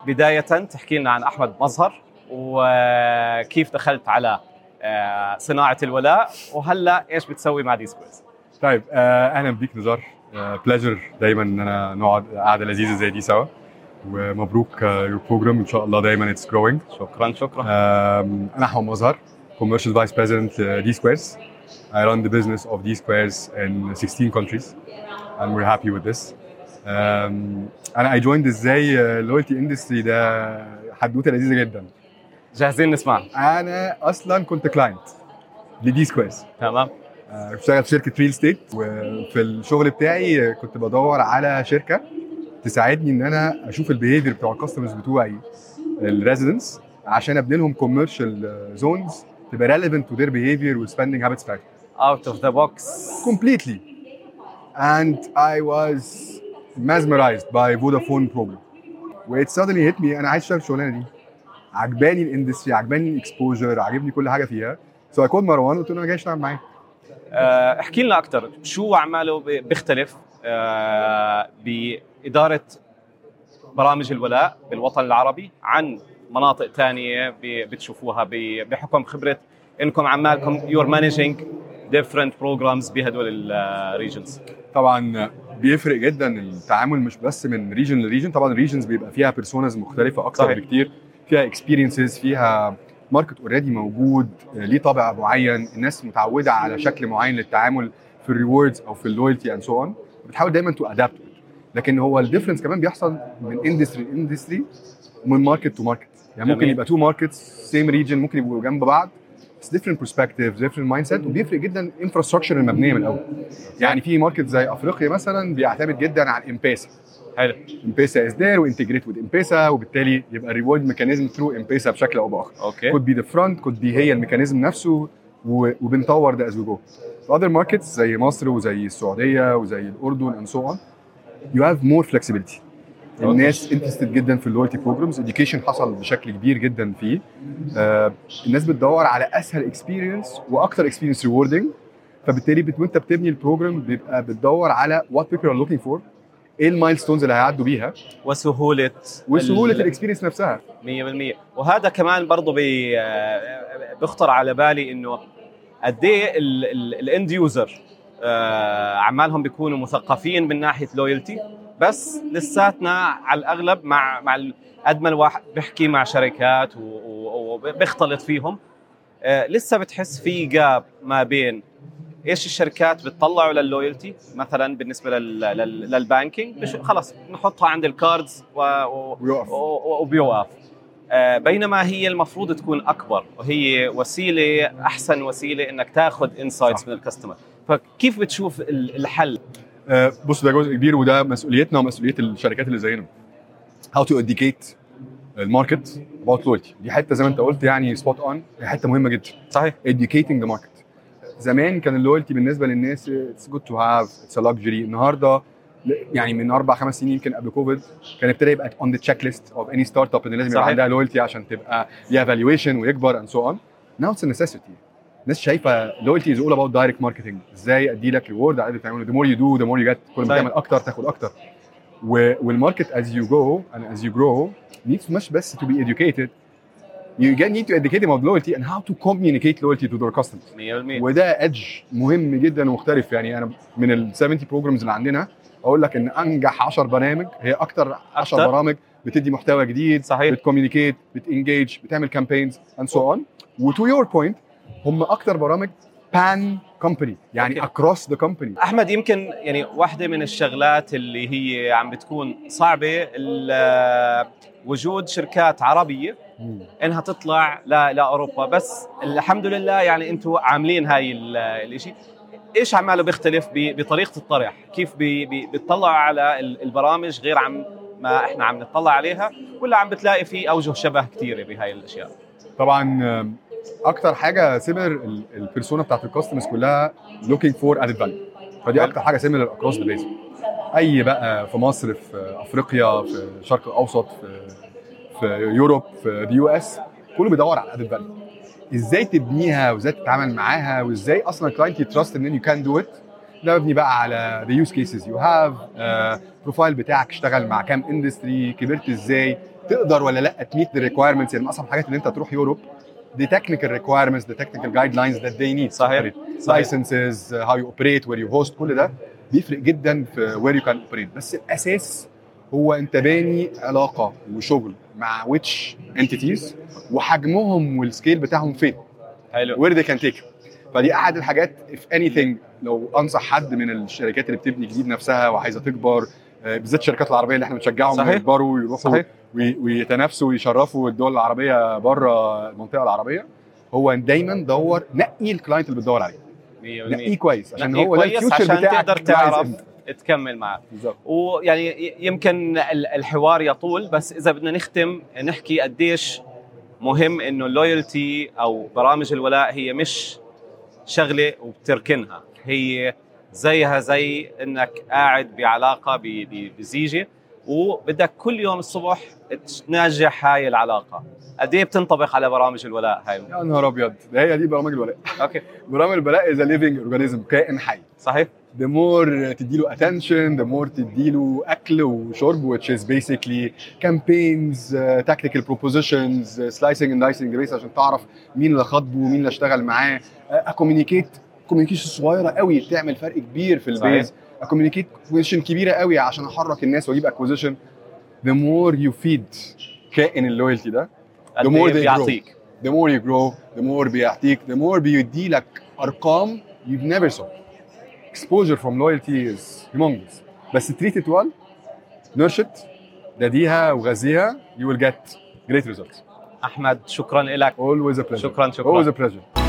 بدايه تحكي لنا عن احمد مظهر وكيف دخلت على آه، صناعه الولاء وهلا ايش بتسوي مع دي سكويرز طيب آه اهلا بيك نزار بليجر دايما ان انا نقعد قعده لذيذه زي دي سوا ومبروك يور بروجرام ان شاء الله دايما اتس جروينج شكرا شكرا انا احمد مظهر commercial vice president uh, D Squares. I run the business of D Squares in 16 countries and we're happy with this. Um, انا I joined ازاي loyalty industry ده حدوته لذيذه جدا. جاهزين نسمع انا اصلا كنت كلاينت لدي سكويرز تمام آه، بشتغل في شركه ريل ستيت وفي الشغل بتاعي كنت بدور على شركه تساعدني ان انا اشوف البيهيفير بتوع الكاستمرز بتوعي الريزيدنتس عشان ابني لهم كوميرشال زونز تبقى relevant to their behavior والspending habits بتاعتهم اوت اوف ذا بوكس completely and I was mesmerized by Vodafone program و it suddenly hit me انا عايز اشتغل الشغلانه دي عجباني الاندستري عجباني الاكسبوجر عجبني كل حاجه فيها سو اي كول مروان قلت له انا جاي اشتغل معاك احكي لنا اكثر شو اعماله ب- بيختلف آه، باداره برامج الولاء بالوطن العربي عن مناطق ثانيه بتشوفوها ب- بحكم خبره انكم عمالكم يور مانجينج ديفرنت بروجرامز بهدول الريجنز طبعا بيفرق جدا التعامل مش بس من ريجن لريجن طبعا الريجنز بيبقى فيها بيرسوناز مختلفه اكتر صحيح. بكتير فيها اكسبيرينسز فيها ماركت اوريدي موجود آه، ليه طابع معين الناس متعوده على شكل معين للتعامل في الريوردز او في اللويالتي اند سو اون بتحاول دايما تو ادابت لكن هو الديفرنس كمان بيحصل من اندستري لاندستري ومن ماركت تو ماركت يعني ممكن جميل. يبقى تو ماركتس سيم ريجن ممكن يبقوا جنب بعض بس ديفرنت برسبكتيف ديفرنت مايند سيت وبيفرق جدا انفراستراكشر المبنيه من الاول يعني في ماركت زي افريقيا مثلا بيعتمد جدا على الامبيسا حلو امبيسا از ذير وانتجريت وذ امبيسا وبالتالي يبقى ريورد ميكانيزم ثرو امبيسا بشكل او باخر اوكي كود بي ذا فرونت كود بي هي الميكانيزم نفسه و- وبنطور ده از وي جو اذر ماركتس زي مصر وزي السعوديه وزي الاردن اند سو اون يو هاف مور فلكسبيتي الناس انترستد جدا في اللويالتي بروجرامز اديوكيشن حصل بشكل كبير جدا فيه آه الناس بتدور على اسهل اكسبيرينس واكتر اكسبيرينس ريوردنج فبالتالي بت- وانت بتبني البروجرام بيبقى بتدور على وات بيبل ار لوكينج فور ايه المايلستونز اللي هيعدوا بيها وسهوله وسهوله ال- الاكسبيرينس نفسها 100% وهذا كمان برضه بي آه، بيخطر على بالي انه قد ايه الاند يوزر عمالهم بيكونوا مثقفين من ناحيه لويالتي بس لساتنا على الاغلب مع مع ال- قد ما الواحد بيحكي مع شركات و- و- وبيختلط فيهم آه، لسه بتحس في جاب ما بين ايش الشركات بتطلعوا لللويالتي مثلا بالنسبه لل- لل- للبانكينج بش- خلاص نحطها عند الكاردز و... و... ويقف. و- وبيوقف آه، بينما هي المفروض تكون اكبر وهي وسيله احسن وسيله انك تاخذ انسايتس صح. من الكاستمر فكيف بتشوف ال- الحل آه، بص ده جزء كبير وده مسؤوليتنا ومسؤوليه الشركات اللي زينا how to educate الماركت about loyalty دي حته زي ما انت قلت يعني سبوت اون هي حته مهمه جدا صحيح educating the market زمان كان اللويالتي بالنسبه للناس اتس جود تو هاف اتس ا luxury النهارده ل- يعني من اربع خمس سنين يمكن قبل كوفيد كان ابتدى يبقى اون ذا تشيك ليست اوف اني ستارت اب ان لازم يبقى صحيح. عندها لويالتي عشان تبقى ليها فالويشن ويكبر اند سو اون ناو اتس necessity الناس شايفه لويالتي از اول اباوت دايركت ماركتنج ازاي ادي لك ريورد على اللي بتعمله the more you do the more you get كل ما صحيح. تعمل اكتر تاخد اكتر و- والماركت as you go and as you grow needs مش بس to be educated you get need to educate them of loyalty and how to communicate loyalty to their customers 100% وده ادج مهم جدا ومختلف يعني انا من ال 70 بروجرامز اللي عندنا اقول لك ان انجح 10 برامج هي اكتر 10 أكتر. برامج بتدي محتوى جديد صحيح بتكوميونيكيت بتنجيج بتعمل كامبينز اند سو اون وتو يور بوينت هم اكتر برامج بان كومباني يعني أوكي. اكروس ذا كومباني احمد يمكن يعني واحده من الشغلات اللي هي عم بتكون صعبه ال- وجود شركات عربيه انها تطلع ل- لاوروبا بس الحمد لله يعني انتم عاملين هاي ال- الاشي ايش عماله بيختلف ب- بطريقه الطرح كيف بي- بي- بتطلعوا على ال- البرامج غير عم ما احنا عم نطلع عليها ولا عم بتلاقي في اوجه شبه كثيره بهاي الاشياء طبعا آم، اكتر حاجه سيميلر البيرسونا بتاعت الكاستمرز كلها looking for added value فدي حلو. اكتر حاجه سيميلر اكروس ذا بيزن اي بقى في مصر في افريقيا في الشرق الاوسط في في يوروب في اليو اس كله بيدور على added value ازاي تبنيها وازاي تتعامل معاها وازاي اصلا الكلاينت يتراست ان يو كان دو ات ده مبني بقى على the use cases you have بروفايل بتاعك اشتغل مع كام اندستري كبرت ازاي تقدر ولا لا تميت ذا ريكوايرمنتس يعني من اصعب الحاجات ان انت تروح يوروب the technical requirements the technical guidelines that they need صحيح. صحيح. licenses uh, how you operate where you host كل ده بيفرق جدا في where you can operate بس الاساس هو انت باني علاقه وشغل مع which entities وحجمهم والسكيل بتاعهم فين حلو where they can take you. فدي احد الحاجات if anything لو انصح حد من الشركات اللي بتبني جديد نفسها وعايزه تكبر آه، بالذات الشركات العربيه اللي احنا بنشجعهم صحيح. يكبروا ويروحوا صحيح. وي- ويتنافسوا ويشرفوا الدول العربيه بره المنطقه العربيه هو دايما دور نقي الكلاينت اللي بتدور عليه 100% نقيه كويس عشان نقيه هو ده كويس الفيوتشر عشان بتاعك تقدر اللي عايز تعرف انت. تكمل معه بالظبط ويعني ي- يمكن ال- الحوار يطول بس اذا بدنا نختم نحكي قديش مهم انه اللويالتي او برامج الولاء هي مش شغله وبتركنها هي زيها زي انك قاعد بعلاقه ب- ب- بزيجه وبدك كل يوم الصبح تنجح هاي العلاقه قد ايه بتنطبق على برامج الولاء هاي يا نهار ابيض ده هي دي برامج الولاء اوكي برامج الولاء از ليفنج اورجانيزم كائن حي صحيح the more تديله attention the more تديله اكل وشرب which is basically campaigns uh, tactical propositions uh, slicing and dicing the base عشان تعرف مين اللي خاطبه ومين اللي اشتغل معاه اكوميونيكيت كوميونيكيشن صغيره قوي تعمل فرق كبير في صحيح. البيز اكوميونيكيت كوميونيكيشن كبيره قوي عشان احرك الناس واجيب اكوزيشن the more you feed كائن اللويالتي ده قد The more ايه they بيعطيك the more you grow the more بيعطيك the more بيدي لك ارقام you've never saw exposure from loyalty is humongous بس treat it well nurture it داديها وغذيها you will get great results احمد شكرا لك always a pleasure شكراً- شكراً. always a pleasure